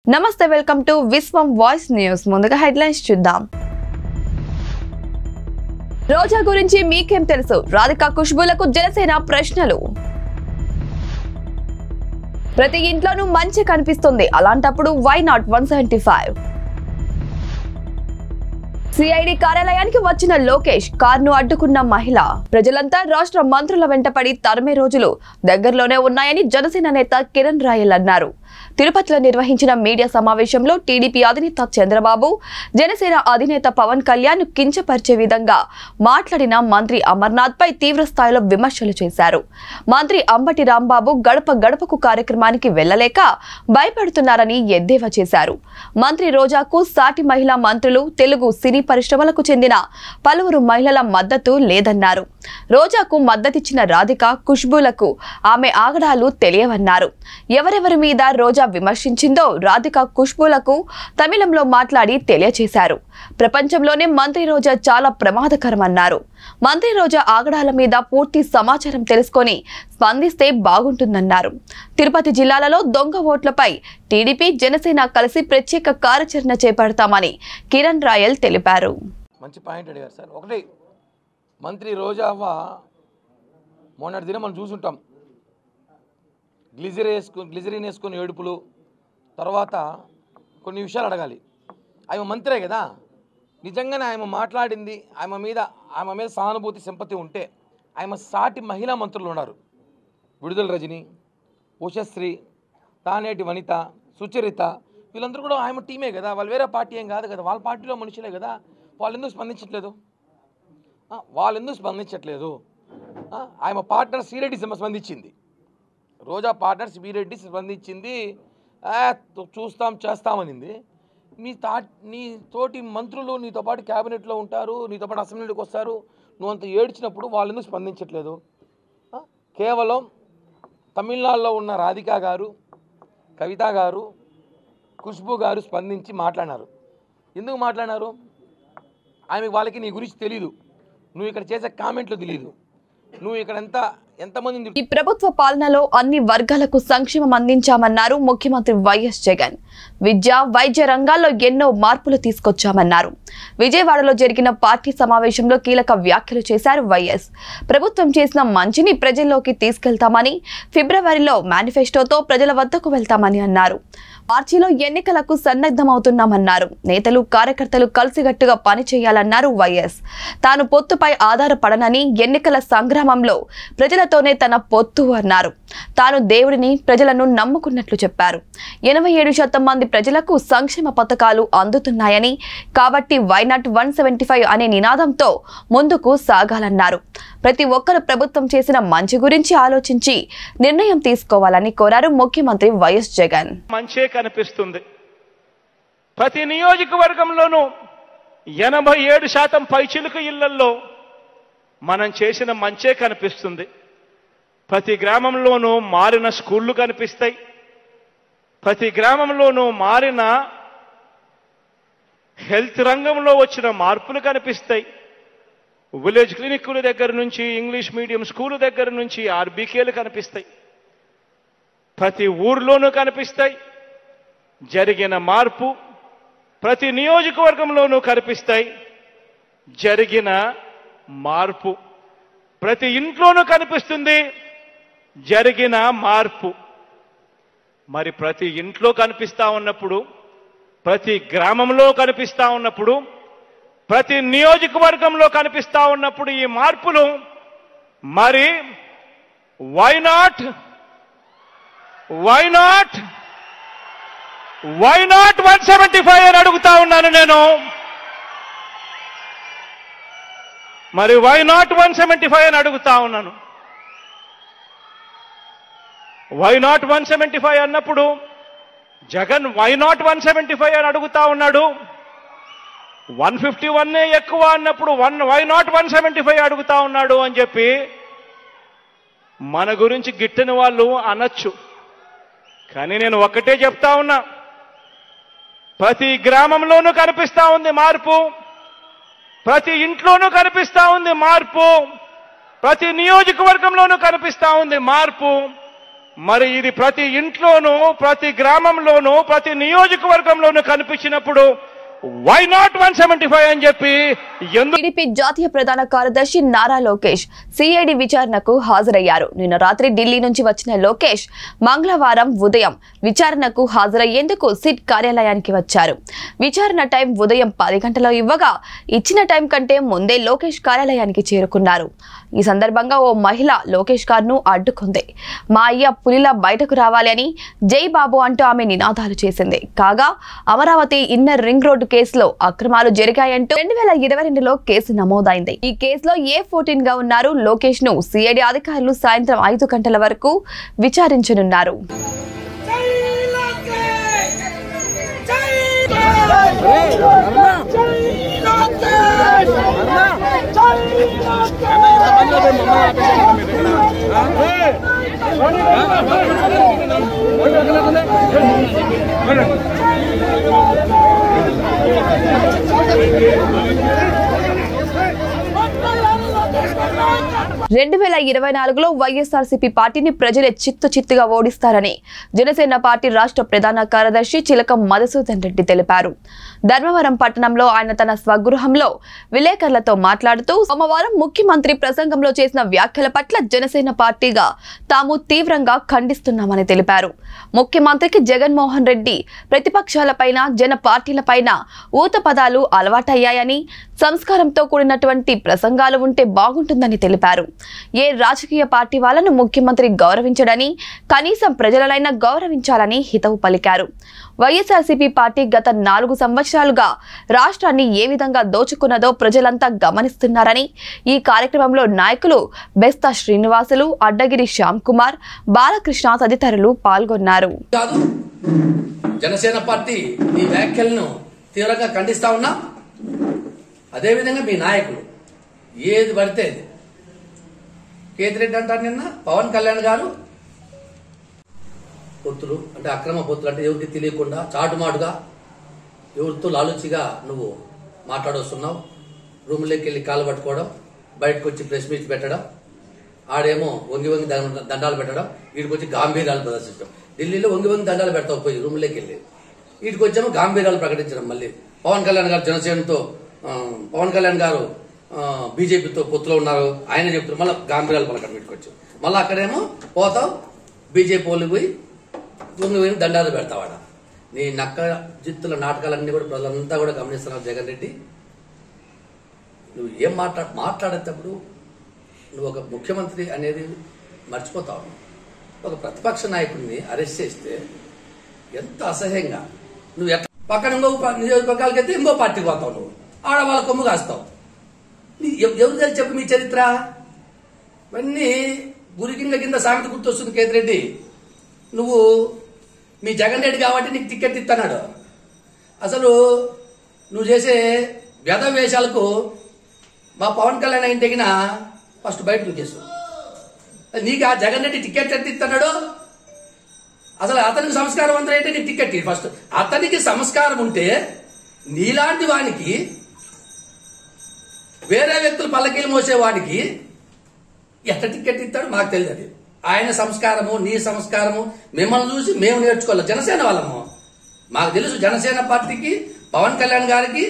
నమస్తే welcome to Vishwam voice news ముందుగా headlines చూద్దాం రోజా గురించి మీకేం తెలుసు రాధిక ఖుష్బులకు జనసేన ప్రశ్నలు ప్రతి ఇంట్లోనూ మంచి కనిపిస్తుంది అలాంటప్పుడు why not one seventy five CID కార్యాలయానికి వచ్చిన లోకేష్ కారును అడ్డుకున్న మహిళ ప్రజలంతా రాష్ట్ర మంత్రుల వెంటపడి తరిమే రోజులు దగ్గరలోనే ఉన్నాయని జనసేన నేత కిరణ్ రాయల్ అన్నారు తిరుపతిలో నిర్వహించిన మీడియా సమావేశంలో టీడీపీ అధినేత చంద్రబాబు జనసేన అధినేత పవన్ కళ్యాణ్ కించపరిచే విధంగా మాట్లాడిన మంత్రి అమర్నాథ్ పై తీవ్ర స్థాయిలో విమర్శలు చేశారు మంత్రి అంబటి రాంబాబు గడప గడపకు కార్యక్రమానికి వెళ్లలేక భయపడుతున్నారని ఎద్దేవా చేశారు మంత్రి రోజాకు సాటి మహిళా మంత్రులు తెలుగు సినీ పరిశ్రమలకు చెందిన పలువురు మహిళల మద్దతు లేదన్నారు రోజాకు మద్దతిచ్చిన రాధిక ఖుష్బులకు ఆమె ఆగడాలు తెలియవన్నారు ఎవరెవరి మీద రోజా విమర్శించిందో రాధిక ఖుష్బులకు తమిళంలో మాట్లాడి తెలియచేశారు ప్రపంచంలోనే మంత్రి రోజా చాలా ప్రమాదకరమన్నారు మంత్రి రోజా ఆగడాల మీద పూర్తి సమాచారం తెలుసుకొని స్పందిస్తే బాగుంటుందన్నారు తిరుపతి జిల్లాలలో దొంగ ఓట్లపై టీడీపీ జనసేన కలిసి ప్రత్యేక కార్యాచరణ చేపడతామని కిరణ్ రాయల్ తెలిపారు మంచి పాయింట్ అడిగారు సార్ ఒకటి మంత్రి రోజావ్వ మొన్నటి దినం మనం చూసుంటాం గ్లిజర్ వేసుకు గ్లిజరిన్ వేసుకొని ఏడుపులు తర్వాత కొన్ని విషయాలు అడగాలి ఆమె మంత్రే కదా నిజంగానే ఆమె మాట్లాడింది ఆమె మీద ఆమె మీద సానుభూతి సింపతి ఉంటే ఆమె సాటి మహిళా మంత్రులు ఉన్నారు విడుదల రజని ఉషశ్రీ తానేటి వనిత సుచరిత వీళ్ళందరూ కూడా ఆమె టీమే కదా వాళ్ళు వేరే పార్టీ ఏం కాదు కదా వాళ్ళ పార్టీలో మనుషులే కదా వాళ్ళు ఎందుకు స్పందించట్లేదు ఆ, వాళ్ళు ఎందుకు స్పందించట్లేదు ఆ, ఆమె పార్ట్నర్ శ్రీరెడ్డి సింహ స్పందించింది రోజా పార్ట్నర్ శ్రీరెడ్డి స్పందించింది "ఆ, తో- చూస్తాం చేస్తామనింది నీ తా నీ తోటి మంత్రులు నీతో పాటు క్యాబినెట్లో ఉంటారు నీతో పాటు అసెంబ్లీకి వస్తారు నువ్వు అంత ఏడ్చినప్పుడు వాళ్ళు ఎందుకు స్పందించట్లేదు ఆ, కేవలం తమిళనాడులో ఉన్న రాధిక గారు కవిత గారు ఖుష్బు గారు స్పందించి మాట్లాడినారు ఎందుకు మాట్లాడినారు ఆమె వాళ్ళకి నీ గురించి తెలీదు నువ్వు ఇక్కడ చేసే కామెంట్లు తెలియదు నువ్వు ఇక్కడ ఎంత ఎంతమందిని ఈ ప్రభుత్వ పాలనలో అన్ని వర్గాలకు సంక్షేమం అందించామన్నారు ముఖ్యమంత్రి వైఎస్ జగన్ విద్య వైద్య రంగాల్లో ఎన్నో మార్పులు తీసుకొచ్చామన్నారు విజయవాడలో జరిగిన పార్టీ సమావేశంలో కీలక వ్యాఖ్యలు చేశారు వైఎస్ ప్రభుత్వం చేసిన మంచిని ప్రజల్లోకి తీసుకెళ్తామని ఫిబ్రవరిలో మేనిఫెస్టోతో ప్రజల వద్దకు వెళ్తామని అన్నారు మార్చిలో ఎన్నికలకు సన్నద్ధమవుతున్నామన్నారు నేతలు కార్యకర్తలు కలిసికట్టుగా పనిచేయాలన్నారు వైఎస్ తాను పొత్తుపై ఆధారపడనని ఎన్నికల సంగ్రామంలో ప్రజలతోనే తన పొత్తు అన్నారు తాను దేవుడిని ప్రజలను నమ్ముకున్నట్లు చెప్పారు ఎనభై ఏడు శాతం మంది ప్రజలకు సంక్షేమ పథకాలు అందుతున్నాయని కాబట్టి వైనాట్ వన్ సెవెంటీ ఫైవ్ అనే నినాదంతో ముందుకు సాగాలన్నారు ప్రతి ఒక్కరు ప్రభుత్వం చేసిన మంచి గురించి ఆలోచించి నిర్ణయం తీసుకోవాలని కోరారు ముఖ్యమంత్రి వైఎస్ జగన్ మంచే కనిపిస్తుంది ప్రతి నియోజకవర్గంలోనూ ఎనభై ఏడు శాతం పైచిలుక ఇళ్లల్లో మనం చేసిన మంచే కనిపిస్తుంది ప్రతి గ్రామంలోనూ మారిన స్కూళ్ళు కనిపిస్తాయి ప్రతి గ్రామంలోనూ మారిన హెల్త్ రంగంలో వచ్చిన మార్పులు కనిపిస్తాయి విలేజ్ క్లినిక్కుల దగ్గర నుంచి ఇంగ్లీష్ మీడియం స్కూల్ దగ్గర నుంచి ఆర్బీకేలు కనిపిస్తాయి ప్రతి ఊర్లోనూ కనిపిస్తాయి జరిగిన మార్పు ప్రతి నియోజకవర్గంలోనూ కనిపిస్తాయి జరిగిన మార్పు ప్రతి ఇంట్లోనూ కనిపిస్తుంది జరిగిన మార్పు మరి ప్రతి ఇంట్లో కనిపిస్తా ఉన్నప్పుడు ప్రతి గ్రామంలో కనిపిస్తా ఉన్నప్పుడు ప్రతి నియోజకవర్గంలో కనిపిస్తా ఉన్నప్పుడు ఈ మార్పులు మరి why not why not why not one seventy five అని అడుగుతా ఉన్నాను నేను మరి why not one seventy five అని అడుగుతా ఉన్నాను why not one seventy five అన్నప్పుడు Jagan why not one seventy five అని అడుగుతా ఉన్నాడు వన్ ఫిఫ్టీ వన్ ఎక్కువ అన్నప్పుడు one why not one seventy five అడుగుతా ఉన్నాడు అని చెప్పి మన గురించి గిట్టని వాళ్ళు అనొచ్చు కానీ నేను ఒక్కటే చెప్తా ఉన్నా ప్రతి గ్రామంలోనూ కనిపిస్తా ఉంది మార్పు ప్రతి ఇంట్లోనూ కనిపిస్తా ఉంది మార్పు ప్రతి నియోజకవర్గంలోనూ కనిపిస్తా ఉంది మార్పు మరి ఇది ప్రతి ఇంట్లోనూ ప్రతి గ్రామంలోనూ ప్రతి నియోజకవర్గంలోనూ కనిపించినప్పుడు why not one seventy five అని చెప్పి ఎందుకు టీడీపీ జాతీయ ప్రధాన కార్యదర్శి నారా లోకేష్ సిఐడి విచారణకు హాజరయ్యారు నిన్న రాత్రి ఢిల్లీ నుంచి వచ్చిన లోకేష్ మంగళవారం ఉదయం విచారణకు హాజరయ్యేందుకు సిట్ కార్యాలయానికి వచ్చారు విచారణ టైం ఉదయం పది గంటలో ఇవ్వగా ఇచ్చిన టైం కంటే ముందే లోకేష్ కార్యాలయానికి చేరుకున్నారు ఈ సందర్భంగా ఓ మహిళ లోకేష్ కారును అడ్డుకుంది మా అయ్య పులిలా బయటకు రావాలి అని జై బాబు అంటూ ఆమె నినాదాలు చేసింది కాగా అమరావతి ఇన్నర్ రింగ్ రోడ్డు కేసులో అక్రమాలు జరిగాయంటూ రెండు వేల ఇరవై రెండులో కేసు నమోదైంది ఈ కేసులో ఏ ఫోర్టీన్ గా ఉన్నారు లోకేష్ ను సిఐడి అధికారులు సాయంత్రం ఐదు గంటల వరకు విచారించనున్నారు రెండు వేల ఇరవై నాలుగులో వైఎస్ఆర్సీపీ పార్టీని ప్రజలే చిత్తు చిత్తుగా ఓడిస్తారని జనసేన పార్టీ రాష్ట్ర ప్రధాన కార్యదర్శి చిలకం మధుసూదన్ రెడ్డి తెలిపారు ధర్మవరం పట్టణంలో ఆయన తన స్వగృహంలో విలేకరులతో మాట్లాడుతూ సోమవారం ముఖ్యమంత్రి ప్రసంగంలో చేసిన వ్యాఖ్యల పట్ల జనసేన పార్టీగా తాము తీవ్రంగా ఖండిస్తున్నామని తెలిపారు ముఖ్యమంత్రికి జగన్మోహన్ రెడ్డి ప్రతిపక్షాలపైన జన పార్టీలపైన ఊత పదాలు అలవాటయ్యాయని సంస్కారంతో కూడినటువంటి ప్రసంగాలు ఉంటే బాగుంటుందని తెలిపారు ఏ రాజకీయ పార్టీ వాళ్ళను ముఖ్యమంత్రి గౌరవించడని కనీసం ప్రజలనైనా గౌరవించాలని హితవు పలికారు వైఎస్ఆర్సీపీ పార్టీ గత నాలుగు సంవత్సరాలుగా రాష్ట్రాన్ని ఏ విధంగా దోచుకున్నదో ప్రజలంతా గమనిస్తున్నారని ఈ కార్యక్రమంలో నాయకులు బెస్తా శ్రీనివాసులు అడ్డగిరి శ్యామ్ కుమార్ బాలకృష్ణ తదితరులు పాల్గొన్నారు కాదు జనసేన పార్టీ ఈ వ్యాఖ్యలను తీవ్రంగా ఖండిస్తా ఉన్నా అదేవిధంగా మీ నాయకులు ఏది పడితే అది. కేతిరెడ్డి అంటారు నిన్న పవన్ కళ్యాణ్ గారు పొత్తులు అంటే అక్రమ పొత్తులు అంటే ఎవరికి తెలియకుండా చాటుమాటుగా ఎవరితో లాలుచిగా నువ్వు మాట్లాడొస్తున్నావు రూమ్లోకి వెళ్ళి కాలు పట్టుకోవడం బయటకు వచ్చి ప్రెస్ మీట్ పెట్టడం ఆడేమో వంగి వంగి దండ- దండాలు పెట్టడం వీడికి వచ్చి గాంభీర్యాలు ప్రదర్శించడం ఢిల్లీలో వంగి వంగి దండాలు పెడతావు పోయి రూమ్లోకి వెళ్ళి వీటికి వచ్చేమో గాంభీర్యాలు ప్రకటించడం మళ్ళీ పవన్ కళ్యాణ్ గారు జనసేనతో ఆ, పవన్ కళ్యాణ్ గారు ఆ, బీజేపీతో పొత్తులో ఉన్నారు ఆయన చెప్తున్నారు మళ్ళీ గాంభీర్యాలు పలకడం వీటికి వచ్చి మళ్ళీ అక్కడేమో పోతావు బీజేపీ వాళ్ళు పోయి వంగి వంగి దండాలు పెడతావాడ నీ నక్క జిత్తుల నాటకాలన్నీ కూడా ప్రజలంతా కూడా గమనిస్తున్నారు జగన్ రెడ్డి నువ్వు ఏం మాట్లా మాట్లాడేటప్పుడు నువ్వు ఒక ముఖ్యమంత్రి అనేది మర్చిపోతావు ఒక ప్రతిపక్ష నాయకుడిని అరెస్ట్ చేస్తే ఎంత అసహ్యంగా నువ్వు ఎట్లా పక్కన ఇంకో ప- నియోజకవర్గాలకి వెళ్తే ఇంకో పార్టీకి పోతావు నువ్వు ఆడ వాళ్ళ కొమ్ము కాస్తావు నీ ఎవ- ఎవరు తెలిసి చెప్పు మీ చరిత్ర ఇవన్నీ గురికింద కింద సామెత గుర్తొస్తుంది కేతిరెడ్డి నువ్వు మీ జగన్ రెడ్డి కాబట్టి నీకు టికెట్ ఇస్తున్నాడు అసలు నువ్వు చేసే వ్యధ వేషాలకు మా పవన్ కళ్యాణ్ అయిన తెగిన ఫస్ట్ బయట దూకేసు నీకు ఆ జగన్ రెడ్డి టికెట్ ఎంత ఇస్తున్నాడు అసలు అతనికి సంస్కారం అంతా ఏంటి నీకు టికెట్ ఇవ్వు ఫస్ట్ అతనికి సంస్కారం ఉంటే నీలాంటి వానికి వేరే వ్యక్తులు పల్లకీలు మోసేవాడికి ఎట్ట టికెట్ ఇస్తాడు మాకు తెలియదు అది ఆయన సంస్కారము నీ సంస్కారము మిమ్మల్ని చూసి మేము నేర్చుకోవాలి జనసేన వాళ్ళము మాకు తెలుసు జనసేన పార్టీకి పవన్ కళ్యాణ్ గారికి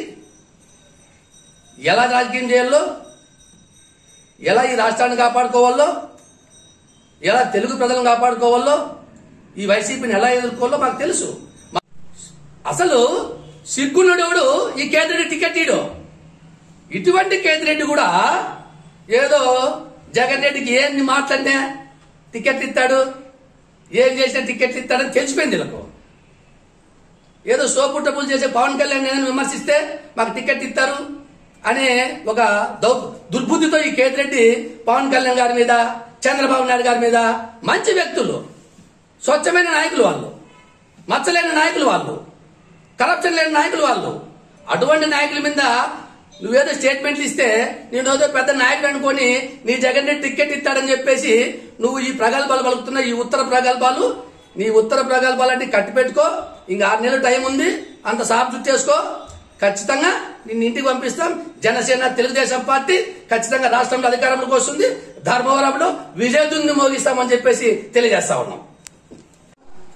ఎలా రాజకీయం చేయాలో ఎలా ఈ రాష్ట్రాన్ని కాపాడుకోవాలో ఎలా తెలుగు ప్రజలను కాపాడుకోవాలో ఈ వైసీపీని ఎలా ఎదుర్కోవాలో మాకు తెలుసు మా- అసలు సిగ్గునుడెవడు ఈ కేంద్రెడ్డి టికెట్ ఇడు ఇటువంటి కేంద్రెడ్డి కూడా ఏదో జగన్ రెడ్డికి ఏంది మాట్లాడినా టికెట్ ఇస్తాడు ఏం చేసినా టికెట్ ఇస్తాడని తెలిసిపోయింది వీళ్ళకు ఏదో సోపు డబ్బులు చేసే పవన్ కళ్యాణ్ నేను విమర్శిస్తే మాకు టికెట్ ఇస్తారు అనే ఒక దౌ దుర్బుద్ధితో ఈ కేతిరెడ్డి పవన్ కళ్యాణ్ గారి మీద చంద్రబాబు నాయుడు గారి మీద మంచి వ్యక్తులు స్వచ్ఛమైన నాయకులు వాళ్ళు మచ్చలేని నాయకులు వాళ్ళు కరప్షన్ లేని నాయకులు వాళ్ళు అటువంటి నాయకుల మీద నువ్వేదో స్టేట్మెంట్లు ఇస్తే నేను ఏదో పెద్ద నాయకుడు అనుకొని నీ జగన్ రెడ్డి టికెట్ ఇస్తాడని చెప్పేసి నువ్వు ఈ ప్రగల్భాలు పలుకుతున్న ఈ ఉత్తర ప్రగల్భాలు నీ ఉత్తర ప్రగల్భాలన్నీ కట్టి పెట్టుకో ఇంకా ఆరు నెలలు టైం ఉంది అంత సాఫ్ చుట్టేసుకో ఖచ్చితంగా నిన్ను ఇంటికి పంపిస్తాం జనసేన తెలుగుదేశం పార్టీ ఖచ్చితంగా రాష్ట్రంలో అధికారంలోకి వస్తుంది ధర్మవరంలో విజయదుంది మోగిస్తామని చెప్పేసి తెలియజేస్తా ఉన్నాం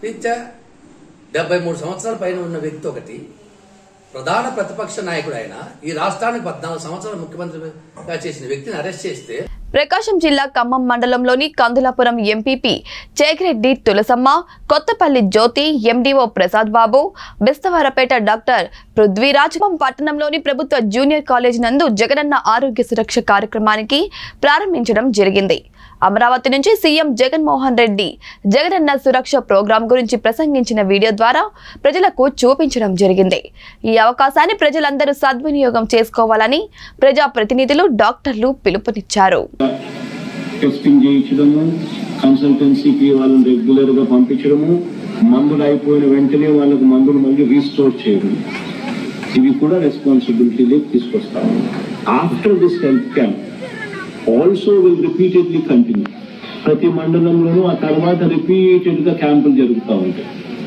రీత్యా డెబ్బై మూడు సంవత్సరాల పైన ఉన్న వ్యక్తి ఒకటి ప్రధాన ప్రతిపక్ష నాయకుడు ఆయన ఈ రాష్ట్రానికి పద్నాలుగు సంవత్సరాలు ముఖ్యమంత్రిగా చేసిన వ్యక్తిని అరెస్ట్ చేస్తే ప్రకాశం జిల్లా ఖమ్మం మండలంలోని Kandulapuram MPP Chegireddy Tulasamma Kothapalli Jyothi MDO Prasad Babu Bestavaripeta doctor Prithviraj Khammam పట్టణంలోని ప్రభుత్వ జూనియర్ కాలేజ్ నందు జగనన్న ఆరోగ్య సురక్ష కార్యక్రమానికి ప్రారంభించడం జరిగింది అమరావతి నుంచి సీఎం జగన్మోహన్ రెడ్డి జగనన్న సురక్ష ప్రోగ్రాం గురించి ప్రసంగించిన వీడియో ద్వారా ప్రజలకు చూపించడం జరిగింది ఈ అవకాశాన్ని ప్రజలందరూ సద్వినియోగం చేసుకోవాలని ప్రజా ప్రతినిధులు డాక్టర్లు పిలుపునిచ్చారు టెస్టింగ్ చేయించడము కన్సల్టెన్సీకి వాళ్ళని రెగ్యులర్ గా పంపించడము మందులు అయిపోయిన వెంటనే వాళ్ళకు మందులు మళ్ళీ రీస్టోర్ చేయడం ఇవి కూడా రెస్పాన్సిబిలిటీలోకి తీసుకొస్తాము after this health camp also will repeatedly continue ప్రతి మండలంలోనూ ఆ తర్వాత రిపీటెడ్ గా క్యాంపులు జరుగుతూ ఉంటాయి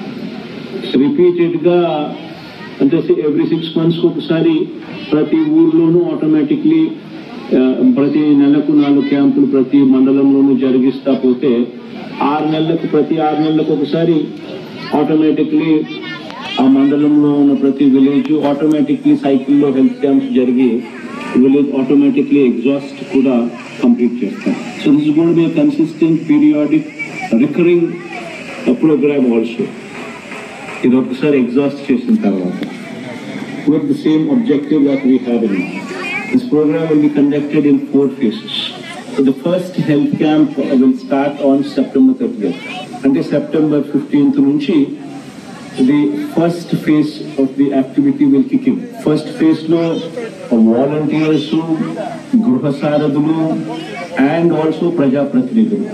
రిపీటెడ్ గా అంటే ఎవ్రీ సిక్స్ మంత్స్ ఒకసారి ప్రతి ఊర్లోనూ ఆటోమేటిక్లీ ప్రతి నెలకు నాలుగు క్యాంపులు ప్రతి మండలంలోనూ జరిగిస్తా పోతే ఆరు నెలలకు ప్రతి ఆరు నెలలకు ఒకసారి ఆటోమేటిక్లీ ఆ మండలంలో ఉన్న ప్రతి విలేజ్ ఆటోమేటిక్లీ సైకిల్లో హెల్త్ క్యాంప్స్ జరిగి విలేజ్ ఆటోమేటిక్లీ ఎగ్జాస్ట్ కూడా కంప్లీట్ చేస్తాం so this goal be consistent periodic recurring program also ఇది ఒకసారి ఎగ్జాస్ట్ చేసిన తర్వాత with the same objective that we have in mind. This program will be conducted in four phases. So the first health camp uh, will start on September 30th. Until September 15th నుంచి the first phase of the activity will kick in. First phase లో volunteers గృహ సారథులు and also ప్రజాప్రతినిధులు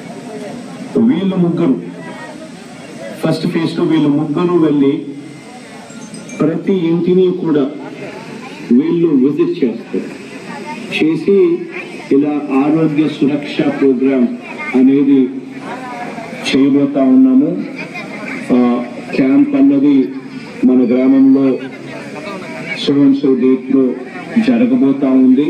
వీళ్ళు ముగ్గురు first phase లో వీళ్ళు ముగ్గురు వెళ్ళి ప్రతి ఇంటిని కూడా వీళ్ళు విజిట్ చేస్తారు చేసి ఇలా ఆరోగ్య సురక్ష ప్రోగ్రామ్ అనేది చేయబోతా ఉన్నాము ఆ, క్యాంప్ అన్నది మన గ్రామంలో సో డేట్ లో జరగబోతా ఉంది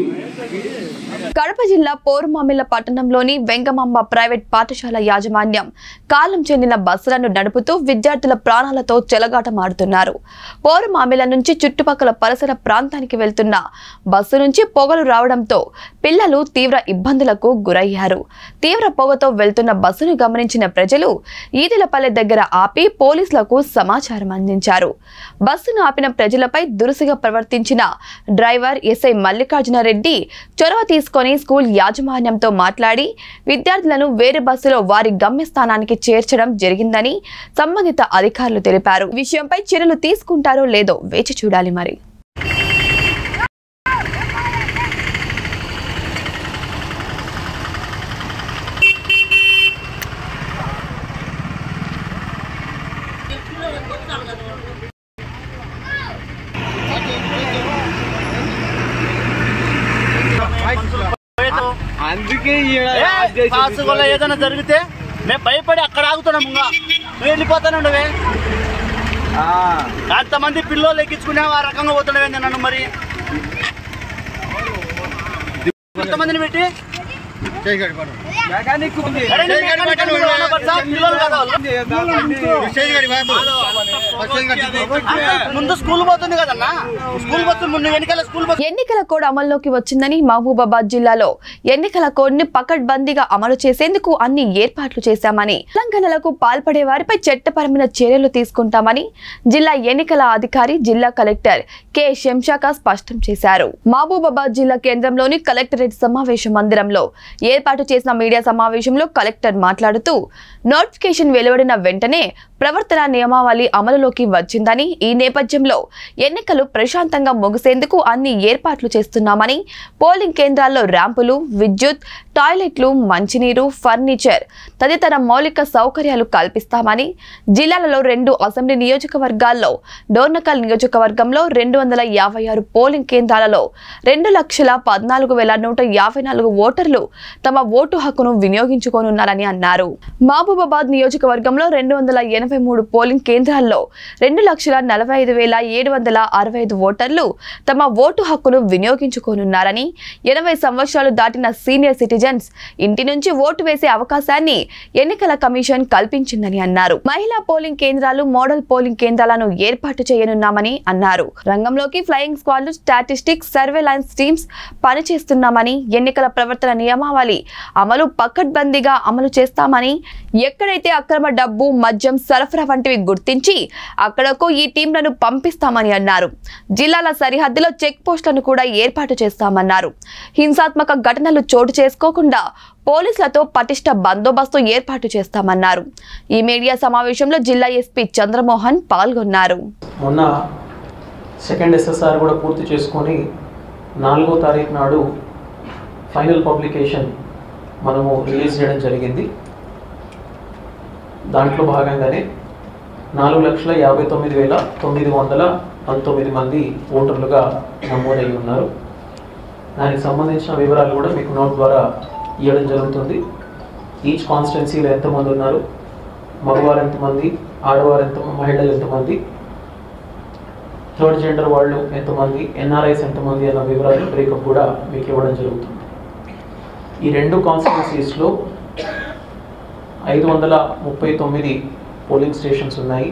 కడప జిల్లా పోరుమామిళ్ల పట్టణంలోని వెంగమాంబ ప్రైవేట్ పాఠశాల యాజమాన్యం కాలం చెందిన బస్సులను నడుపుతూ విద్యార్థుల ప్రాణాలతో చెలగాటమాడుతున్నారు పోరుమామిళ్ల నుంచి చుట్టుపక్కల పరిసర ప్రాంతానికి వెళ్తున్న బస్సు నుంచి పొగలు రావడంతో పిల్లలు తీవ్ర ఇబ్బందులకు గురయ్యారు తీవ్ర పొగతో వెళ్తున్న బస్సును గమనించిన ప్రజలు ఈదిలపల్లె దగ్గర ఆపి పోలీసులకు సమాచారం అందించారు బస్సును ఆపిన ప్రజలపై దురుసుగా ప్రవర్తించిన డ్రైవర్ ఎస్ఐ మల్లికార్జునరెడ్డి చొరవ తీసుకొని స్కూల్ యాజమాన్యంతో మాట్లాడి విద్యార్థులను వేరే బస్సులో వారి గమ్యస్థానానికి చేర్చడం జరిగిందని సంబంధిత అధికారులు తెలిపారు ఈ విషయంపై చర్యలు తీసుకుంటారో లేదో వేచి చూడాలి మరి పాస్ వల్ల ఏదైనా జరిగితే మేము భయపడి అక్కడ ఆగుతున్నాం ఇంకా నువ్వు వెళ్ళిపోతాను ఉండవే అంతమంది పిల్లలు ఎక్కించుకునే ఆ రకంగా పోతున్నావే నన్ను మరి కొంతమందిని పెట్టి అరే నీ మెకానిక్ అనుకున్నావా అన్న బస్సా? పిల్లలు కదా వాళ్ళు. ముందు స్కూల్ పోతుంది కదన్నా స్కూల్ బస్సు ముందు వెనకాల స్కూల్ బస్సు ఎన్నికల కోడ్ అమల్లోకి వచ్చిందని మహబూబాబాద్ జిల్లాలో ఎన్నికల కోడ్ ని పకడ్బందీగా అమలు చేసేందుకు అన్ని ఏర్పాట్లు చేశామని ఉల్లంఘనలకు పాల్పడే వారిపై చట్టపరమైన చర్యలు తీసుకుంటామని జిల్లా ఎన్నికల అధికారి జిల్లా కలెక్టర్ కె శంషాక స్పష్టం చేశారు మహబూబాబాద్ జిల్లా కేంద్రంలోని కలెక్టరేట్ సమావేశ మందిరంలో ఏర్పాటు చేసిన మీడియా సమావేశంలో కలెక్టర్ మాట్లాడుతూ నోటిఫికేషన్ వెలువడిన వెంటనే ప్రవర్తన నియమావళి అమలులోకి వచ్చిందని ఈ నేపథ్యంలో ఎన్నికలు ప్రశాంతంగా ముగిసేందుకు అన్ని ఏర్పాట్లు చేస్తున్నామని పోలింగ్ కేంద్రాల్లో ర్యాంపులు విద్యుత్ టాయిలెట్లు మంచినీరు ఫర్నిచర్ తదితర మౌలిక సౌకర్యాలు కల్పిస్తామని జిల్లాలలో రెండు అసెంబ్లీ నియోజకవర్గాల్లో డోర్నకల్ నియోజకవర్గంలో రెండు వందల యాభై ఆరు పోలింగ్ కేంద్రాలలో రెండు లక్షల పద్నాలుగు వేల నూట యాభై నాలుగు ఓటర్లు తమ ఓటు హక్కును వినియోగించుకోనున్నారని అన్నారు మహబూబాబాద్ నియోజకవర్గంలో రెండు వందల ఎనభై ఎనభై మూడు పోలింగ్ కేంద్రాల్లో రెండు లక్షల నలభై ఐదు వేల ఏడు వందల అరవై ఐదు ఓటర్లు తమ ఓటు హక్కును వినియోగించుకోనున్నారని ఎనభై సంవత్సరాలు దాటిన సీనియర్ సిటిజన్స్ ఇంటి నుంచి ఓటు వేసే అవకాశాన్ని ఎన్నికల కమిషన్ కల్పించిందని అన్నారు మహిళా పోలింగ్ కేంద్రాలు మోడల్ పోలింగ్ కేంద్రాలను ఏర్పాటు చేయనున్నామని అన్నారు రంగంలోకి ఫ్లయింగ్ స్క్వాడ్లు స్టాటిస్టిక్స్ సర్వేలైన్స్ టీమ్స్ పనిచేస్తున్నామని ఎన్నికల ప్రవర్తన నియమావళి అమలు పకడ్బందీగా అమలు చేస్తామని ఎక్కడైతే అక్రమ డబ్బు మద్యం సరఫరా వంటివి గుర్తించి అక్కడకు ఈ టీంలను పంపిస్తామని అన్నారు జిల్లాల సరిహద్దులో చెక్ పోస్టులను కూడా ఏర్పాటు చేస్తామన్నారు హింసాత్మక ఘటనలు చోటు చేసుకోకుండా పోలీసులతో పటిష్ట బందోబస్తు ఏర్పాటు చేస్తామన్నారు ఈ మీడియా సమావేశంలో జిల్లా ఎస్పీ చంద్రమోహన్ పాల్గొన్నారు మొన్న సెకండ్ ఎస్ఎస్ఆర్ కూడా పూర్తి చేసుకొని నాలుగో తారీఖు నాడు ఫైనల్ పబ్లికేషన్ మనము రిలీజ్ చేయడం జరిగింది దాంట్లో భాగంగానే నాలుగు లక్షల యాభై తొమ్మిది వేల తొమ్మిది వందల పంతొమ్మిది మంది ఓటర్లుగా నమోదై ఉన్నారు దానికి సంబంధించిన వివరాలు కూడా మీకు నోట్ ద్వారా ఇవ్వడం జరుగుతుంది ఈచ్ కాన్స్టిట్యున్సీలో ఎంతమంది ఉన్నారు మగవారు ఎంతమంది ఆడవారు ఎంత మహిళలు ఎంతమంది థర్డ్ జెండర్ వాళ్ళు ఎంతమంది ఎన్ఆర్ఐస్ ఎంతమంది అన్న వివరాలు బ్రేకప్ కూడా మీకు ఇవ్వడం జరుగుతుంది ఈ రెండు కాన్స్టిట్యున్సీస్లో ఐదు వందల ముప్పై తొమ్మిది పోలింగ్ స్టేషన్స్ ఉన్నాయి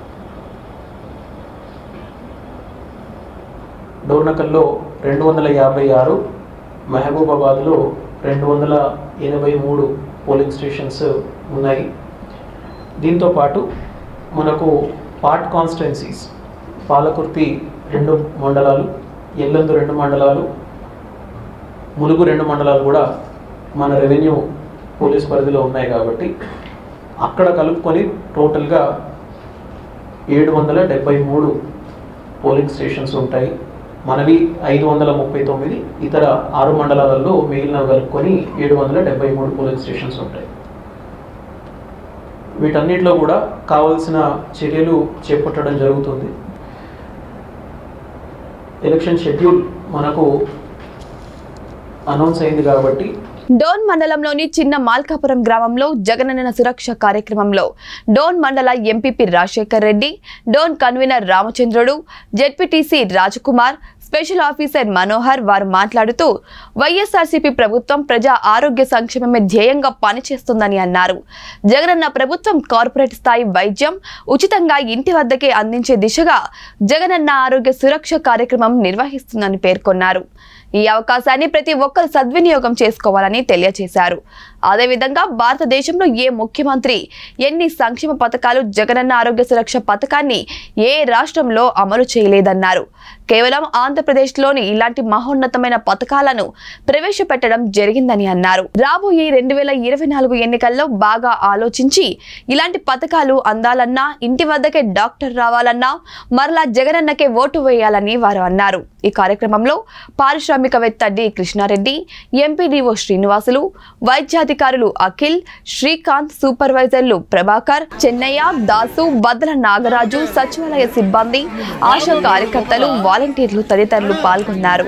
డోర్నకల్లో రెండు వందల యాభై ఆరు మహబూబాబాద్లో రెండు వందల ఎనభై మూడు పోలింగ్ స్టేషన్స్ ఉన్నాయి దీంతో పాటు మనకు పార్ట్ కాన్స్టిట్యున్సీస్ పాలకుర్తి రెండు మండలాలు ఎల్లందు రెండు మండలాలు ములుగు రెండు మండలాలు కూడా మన రెవెన్యూ పోలీస్ పరిధిలో ఉన్నాయి కాబట్టి అక్కడ కలుపుకొని టోటల్గా ఏడు వందల డెబ్బై మూడు పోలింగ్ స్టేషన్స్ ఉంటాయి మనవి ఐదు వందల ముప్పై తొమ్మిది ఇతర ఆరు మండలాలలో మిగిలిన కలుపుకొని ఏడు వందల డెబ్బై మూడు పోలింగ్ స్టేషన్స్ ఉంటాయి వీటన్నిటిలో కూడా కావలసిన చర్యలు చేపట్టడం జరుగుతుంది ఎలక్షన్ షెడ్యూల్ మనకు అనౌన్స్ అయింది కాబట్టి డోన్ మండలంలోని చిన్న మాల్కాపురం గ్రామంలో జగనన్న సురక్ష కార్యక్రమంలో డోన్ మండల MPP Rajasekhar Reddy Dhone convener Ramachandrudu ZPTC Rajkumar special officer Manohar వారు మాట్లాడుతూ వైఎస్ఆర్సీపీ ప్రభుత్వం ప్రజా ఆరోగ్య సంక్షేమమే ధ్యేయంగా పనిచేస్తుందని అన్నారు జగనన్న ప్రభుత్వం కార్పొరేట్ స్థాయి వైద్యం ఉచితంగా ఇంటి వద్దకే అందించే దిశగా జగనన్న ఆరోగ్య సురక్ష కార్యక్రమం నిర్వహిస్తుందని పేర్కొన్నారు ఈ అవకాశాన్ని ప్రతి ఒక్కరు సద్వినియోగం చేసుకోవాలని తెలియజేశారు అదేవిధంగా భారతదేశంలో ఏ ముఖ్యమంత్రి ఎన్ని సంక్షేమ పథకాలు జగనన్న ఆరోగ్య సురక్ష పథకాన్ని ఏ రాష్ట్రంలో అమలు చేయలేదన్నారు కేవలం ఆంధ్రప్రదేశ్లోని ఇలాంటి మహోన్నతమైన పథకాలను ప్రవేశపెట్టడం జరిగిందని అన్నారు రాబోయే రెండు వేల ఇరవై నాలుగు ఎన్నికల్లో బాగా ఆలోచించి ఇలాంటి పథకాలు అందాలన్నా ఇంటి వద్దకే డాక్టర్ రావాలన్నా మరలా జగనన్నకే ఓటు వేయాలని వారు అన్నారు ఈ కార్యక్రమంలో పారిశ్రామికవేత్త డి కృష్ణారెడ్డి ఎంపీడీఓ శ్రీనివాసులు వైద్యాధికారులు అఖిల్ శ్రీకాంత్ సూపర్వైజర్లు ప్రభాకర్ చెన్నయ్య దాసు బద్దల నాగరాజు సచివాలయ సిబ్బంది ఆశా కార్యకర్తలు వాలంటీర్లు తదితరులు పాల్గొన్నారు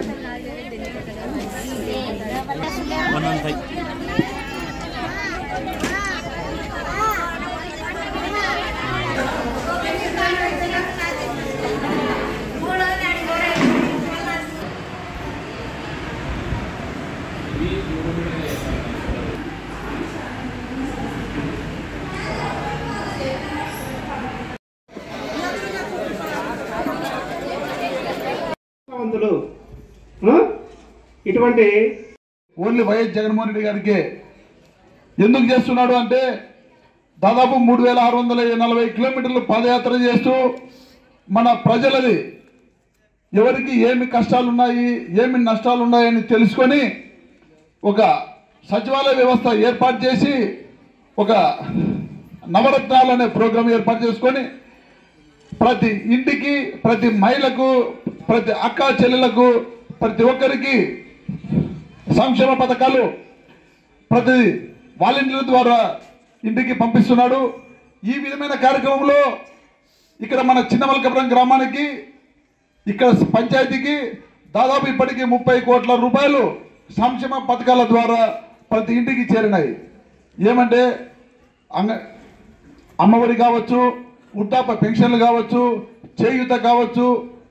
వంతులు ఆ? ఇటువంటి ఓన్లీ వైఎస్ జగన్మోహన్ రెడ్డి గారికి ఎందుకు చేస్తున్నాడు అంటే దాదాపు మూడు వేల ఆరు వందల నలభై కిలోమీటర్లు పాదయాత్ర చేస్తూ మన ప్రజలది ఎవరికి ఏమి కష్టాలు ఉన్నాయి ఏమి నష్టాలు ఉన్నాయని తెలుసుకొని ఒక సచివాలయ వ్యవస్థ ఏర్పాటు చేసి ఒక నవరత్నాలు అనే ప్రోగ్రాం ఏర్పాటు చేసుకొని ప్రతి ఇంటికి ప్రతి మహిళకు ప్రతి అక్క చెల్లెలకు ప్రతి ఒక్కరికి సంక్షేమ పథకాలు ప్రతి వాలంటీర్ల ద్వారా ఇంటికి పంపిస్తున్నాడు ఈ విధమైన కార్యక్రమంలో ఇక్కడ మన చిన్నమలకపురం గ్రామానికి ఇక్కడ పంచాయతీకి దాదాపు ఇప్పటికీ ముప్పై కోట్ల రూపాయలు సంక్షేమ పథకాల ద్వారా ప్రతి ఇంటికి చేరినాయి ఏమంటే అంగ అమ్మఒడి కావచ్చు వృద్ధాప పెన్షన్లు కావచ్చు చేయూత కావచ్చు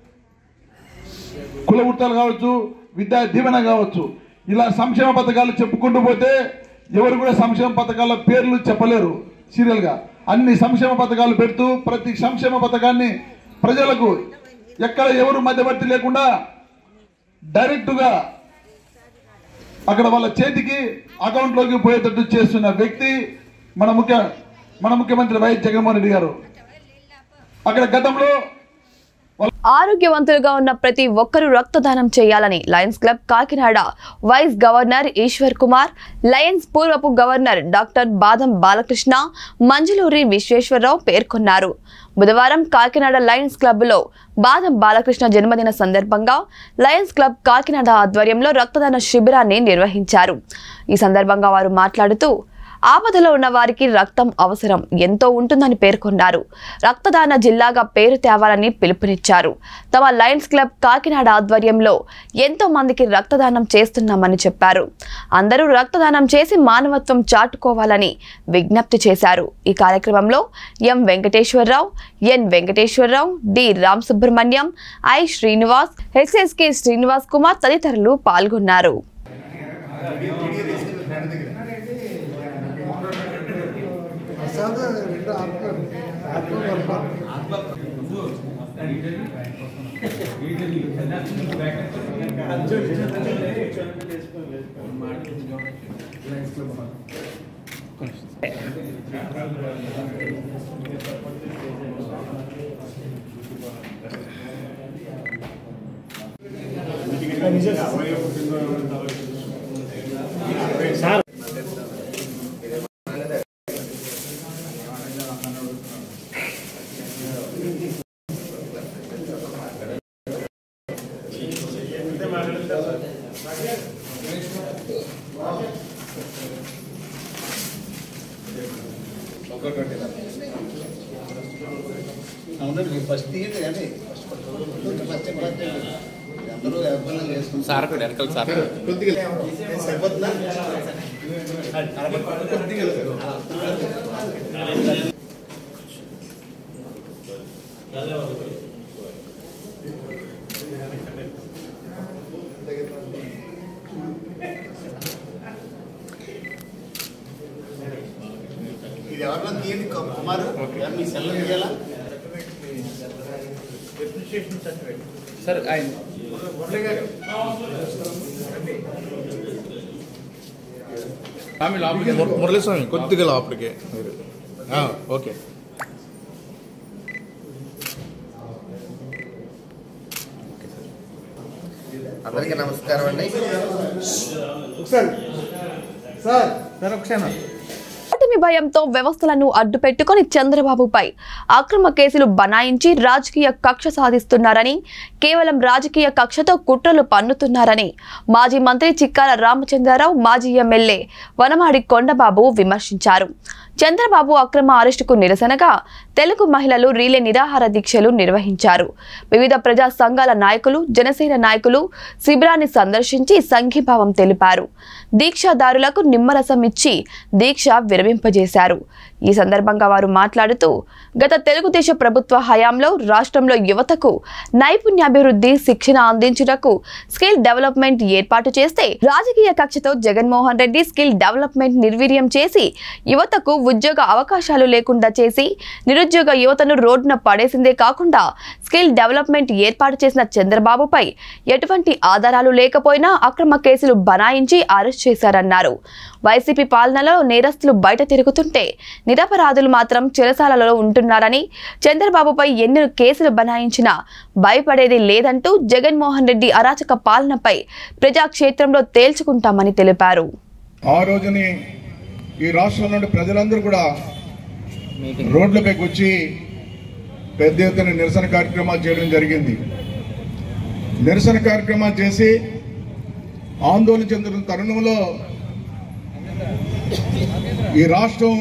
కుల వృత్తాలు కావచ్చు విద్యా దీవెన కావచ్చు ఇలా సంక్షేమ పథకాలు చెప్పుకుంటూ పోతే ఎవరు కూడా సంక్షేమ పథకాల పేర్లు చెప్పలేరు సీరియల్గా అన్ని సంక్షేమ పథకాలు పెడుతూ ప్రతి సంక్షేమ పథకాన్ని ప్రజలకు ఎక్కడ ఎవరు మధ్యవర్తి లేకుండా డైరెక్టుగా అక్కడ వాళ్ళ చేతికి అకౌంట్లోకి పోయేటట్టు చేస్తున్న వ్యక్తి మన ముఖ్య మన ముఖ్యమంత్రి వైఎస్ జగన్మోహన్ రెడ్డి గారు అక్కడ గతంలో ఆరోగ్యవంతులుగా ఉన్న ప్రతి ఒక్కరూ రక్తదానం చేయాలని Lions club Kakinada vice governor Eshwar Kumar Lions పూర్వపు గవర్నర్ డాక్టర్ బాదం బాలకృష్ణ మంజులూరి విశ్వేశ్వరరావు పేర్కొన్నారు బుధవారం కాకినాడ లయన్స్ క్లబ్లో బాదం బాలకృష్ణ జన్మదిన సందర్భంగా లయన్స్ క్లబ్ కాకినాడ ఆధ్వర్యంలో రక్తదాన శిబిరాన్ని నిర్వహించారు ఈ సందర్భంగా వారు మాట్లాడుతూ ఆపదలో ఉన్న వారికి రక్తం అవసరం ఎంతో ఉంటుందని పేర్కొన్నారు రక్తదాన జిల్లాగా పేరు తేవాలని పిలుపునిచ్చారు తమ లయన్స్ క్లబ్ కాకినాడ ఆధ్వర్యంలో ఎంతో మందికి రక్తదానం చేస్తున్నామని చెప్పారు అందరూ రక్తదానం చేసి మానవత్వం చాటుకోవాలని విజ్ఞప్తి చేశారు ఈ కార్యక్రమంలో M Venkateswararao N Venkateswararao D Ram Subrahmanyam I Srinivas HSK Srinivas Kumar తదితరులు పాల్గొన్నారు సార్ కూడా వెనకాల సార్ ఇది ఎవరన్నా తీయండి కుమారు మీ సెల్ తీయాలా సార్ ఆయన స్వామి లోపలికి మురళీస్వామి కొద్దిగా లోపలికి మీరు ఆ, ఓకే అందరికీ నమస్కారం అండి ఒకసారి సార్ సార్ ఒకసారి ఓటమి భయంతో వ్యవస్థలను అడ్డుపెట్టుకుని చంద్రబాబుపై అక్రమ కేసులు బనాయించి రాజకీయ కక్ష సాధిస్తున్నారని కేవలం రాజకీయ కక్షతో కుట్రలు పన్నుతున్నారని మాజీ మంత్రి చిక్కాల రామచంద్రరావు మాజీ ఎమ్మెల్యే వనమాడి కొండబాబు విమర్శించారు చంద్రబాబు అక్రమ అరెస్టుకు నిరసనగా తెలుగు మహిళలు రీలే నిరాహార దీక్షలు నిర్వహించారు వివిధ ప్రజా సంఘాల నాయకులు జనసేన నాయకులు శిబిరాన్ని సందర్శించి సంఘీభావం తెలిపారు దీక్షాదారులకు నిమ్మరసం ఇచ్చి దీక్ష విరమింపజేశారు ఈ సందర్భంగా వారు మాట్లాడుతూ గత తెలుగుదేశ ప్రభుత్వ హయాంలో రాష్ట్రంలో యువతకు నైపుణ్యాభివృద్ధి శిక్షణ అందించుటకు స్కిల్ డెవలప్మెంట్ ఏర్పాటు చేస్తే రాజకీయ కక్షతో జగన్మోహన్ రెడ్డి స్కిల్ డెవలప్మెంట్ నిర్వీర్యం చేసి యువతకు ఉద్యోగ అవకాశాలు లేకుండా చేసి నిరుద్యోగ యువతను రోడ్డున పడేసిందే కాకుండా స్కిల్ డెవలప్మెంట్ ఏర్పాటు చేసిన చంద్రబాబుపై ఎటువంటి ఆధారాలు లేకపోయినా అక్రమ కేసులు బనాయించి అరెస్ట్ చేశారన్నారు వైసీపీ పాలనలో నేరస్తులు బయట తిరుగుతుంటే నిరపరాధులు మాత్రం చెరసాలలో ఉంటున్నారని చంద్రబాబుపై ఎన్ని కేసులు బనాయించినా భయపడేది లేదంటూ జగన్మోహన్ రెడ్డి అరాచక పాలనపై ప్రజాక్షేత్రంలో తేల్చుకుంటామని తెలిపారు ఆ రోజుని ఈ రాష్ట్రం నుండి ప్రజలందరూ కూడా రోడ్లపైకి వచ్చి పెద్ద ఎత్తున నిరసన కార్యక్రమాలు చేయడం జరిగింది నిరసన కార్యక్రమాలు చేసి ఆందోళన చెందుతున్న తరుణంలో ఈ రాష్ట్రం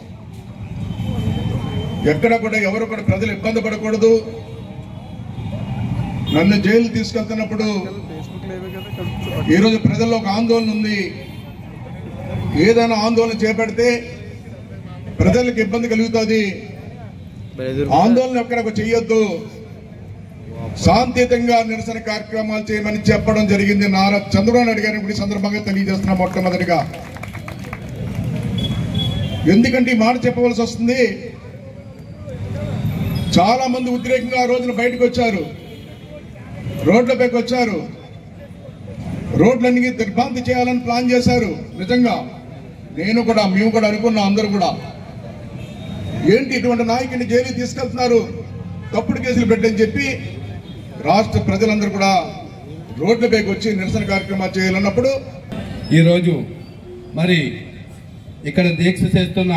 ఎక్కడ కూడా ఎవరు కూడా ప్రజలు ఇబ్బంది పడకూడదు నన్ను జైలు తీసుకెళ్తున్నప్పుడు ఈరోజు ప్రజల్లో ఒక ఆందోళన ఉంది ఏదైనా ఆందోళన చేపడితే ప్రజలకు ఇబ్బంది కలుగుతుంది ఆందోళన ఎక్కడకు చేయొద్దు శాంతియుతంగా నిరసన కార్యక్రమాలు చేయమని చెప్పడం జరిగింది నారా చంద్రబాబు నాయుడు గారిని ఇప్పుడు ఈ సందర్భంగా తెలియజేస్తున్నా మొట్టమొదటిగా ఎందుకంటే ఈ మాట చెప్పవలసి వస్తుంది చాలా మంది ఉద్రేకంగా ఆ రోజున బయటకు వచ్చారు రోడ్లపైకి వచ్చారు రోడ్లన్నీ దిగ్భ్రాంతి చేయాలని ప్లాన్ చేశారు నిజంగా నేను కూడా మేము కూడా అనుకున్నాం అందరూ కూడా ఏంటి ఇటువంటి నాయకుడిని జైలు తీసుకెళ్తున్నారు తప్పుడు కేసులు పెట్టని చెప్పి రాష్ట్ర ప్రజలందరూ కూడా రోడ్లపైకి వచ్చి నిరసన కార్యక్రమాలు చేయాలన్నప్పుడు ఈరోజు మరి ఇక్కడ దీక్ష చేస్తున్న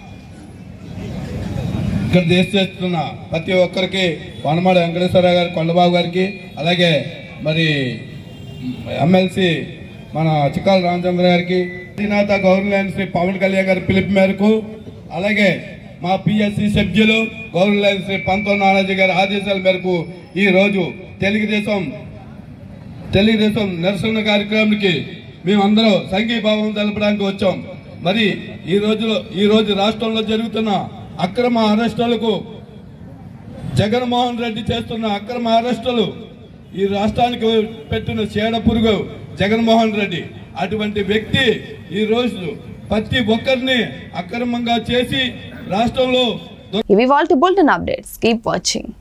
ఇక్కడ దీక్ష చేస్తున్న ప్రతి ఒక్కరికి వనమాడ వెంకటేశ్వరరావు గారి కొండబాబు గారికి అలాగే మరి ఎమ్మెల్సీ మన చిక్కాల రామచంద్ర గారికి అధినేత గవర్నర్ శ్రీ పవన్ కళ్యాణ్ గారి పిలుపు మేరకు అలాగే మా పిఎస్సి సభ్యులు గవర్నర్ శ్రీ పంతో నానాజీ గారి ఆదేశాల మేరకు ఈ రోజు తెలుగుదేశం తెలుగుదేశం నిరసన కార్యక్రమానికి మేమందరం సంఘీభావం తెలపడానికి వచ్చాం మరి ఈ రోజులో ఈ రోజు రాష్ట్రంలో జరుగుతున్న అక్రమ అరెస్టులకు జగన్మోహన్ రెడ్డి చేస్తున్న అక్రమ అరెస్టులు ఈ రాష్ట్రానికి పెట్టిన చీడ పురుగు జగన్మోహన్ రెడ్డి అటువంటి వ్యక్తి ఈ రోజు ప్రతి ఒక్కరిని అక్రమంగా చేసి రాష్ట్రంలో ఇవి వాళ్ళ బులెటిన్ అప్డేట్స్ కీప్ వాచింగ్